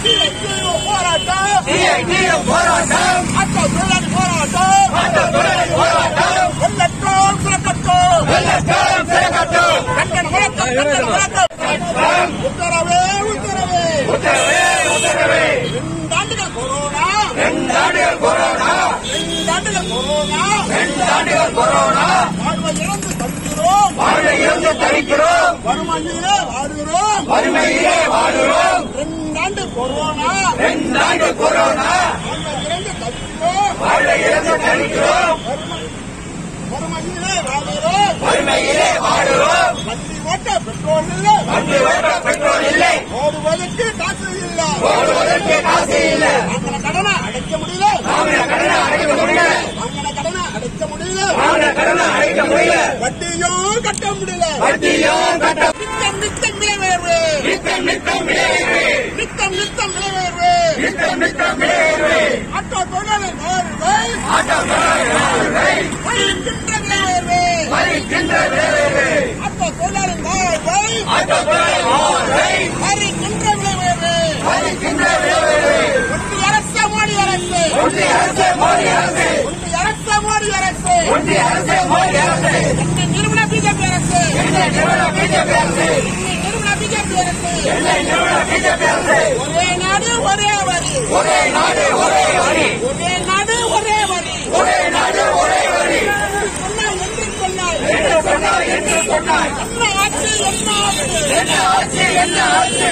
CITU போராட்டம் சிஐடியும் போராட்டம் auto தொழிலாளி போராட்டம் ஆட்டோ தொழிலாளி போராட்டம் வெள்ளட்டும் சிறக்கட்டும் வெள்ளக்காரன் சிறக்கட்டும் கண்டன முழக்கம் கண்டன முழக்கம் உத்தரவே உத்தரவே உத்தரவே உத்தரவே ரெண்டு ஆண்டுகள் கொரோனா ரெண்டு ஆண்டுகள் கொரோனா ரெண்டு ஆண்டுகள் கொரோனா ரெண்டு ஆண்டுகள் கொரோனா வாழ்வை இழந்து தடுக்கிறோம் வாழ்வை இருந்து தவிக்கிறோம் வறுமையிலே வாடுகிறோம் வறுமையிலே வாடுகிறோம் ரெண்டு ஆண்டு கொரோனா ரெண்டு ஆண்டு கொரோனா வாழ்வை இழந்து தடுக்கிறோம் வாழ்வை இருந்து தவிக்கிறோம் வறுமையிலே வாடுகிறோம் வறுமையிலே வாடுகிறோம் வண்டி ஓட்ட பெட்ரோல் இல்லை வண்டி ஓட்ட பெட்ரோல் இல்லை ஓடுவதற்கு காசு இல்லை ஓடுவதற்கு காசு இல்லை வாங்கின கடனை அடைக்க முடியல வாங்கின கடனை அடைக்க முடியல வாங்கின கடனை அடைக்க முடியல வாங்கின கடனை அடைக்க முடியல வட்டியும் கட்ட முடியல வட்டியும் கட்ட நித்தம் நித்தம் விலை உயர்வு நித்தம் நித்தம் விளைவு நித்தம் நித்தம் விலை உயர்வு நித்தம் நித்தம் விளைவு ஆட்டோ தொழிலாளி வாழ்வை ஆட்டோ தொழிலாளி வழிகின்ற விலை உயர்வு வருகின்ற விளைவு ஆட்டோ தொழிலாளி வாழ்வை ஆட்டோ தொழிலாளி வாழ்வை வழிகின்ற விலை உயர்வு வருகின்ற விளைவு ஒன்றிய அரசு மோடி அரசு ஒன்றிய அரசு மோடி அரசு ஒன்றிய அரசு மோடி அரசு ஒன்றிய அரசு மோடி அரசு என்னை நிறுவன பிஜேபி அரசு என்ன நிறுவன பிஜேபி அரசு என்னை நிறுவன பிஜேபி அரசு என்ன நிறுவன பிஜேபி அரசு ஒரே நாடு ஒரே வரி ஒரே நாடு ஒரே வரி ஒரே நாடு ஒரே வரி ஒரே நாடு ஒரே வரி சொன்னால் என்று சொன்னால் என்று சொன்னார் என்று சொன்னார் என்ன ஆட்சி என்ன ஆட்சி என்ன ஆட்சி என்ன ஆட்சி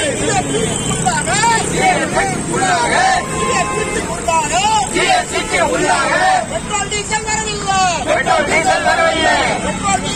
உள்ளாக உள்ளாக ஜிஎஸ்டிக்கு உள்ளாக பெட்ரோல் டீசல் வரவில்லை பெட்ரோல் டீசல் வரவில்லை பெட்ரோல்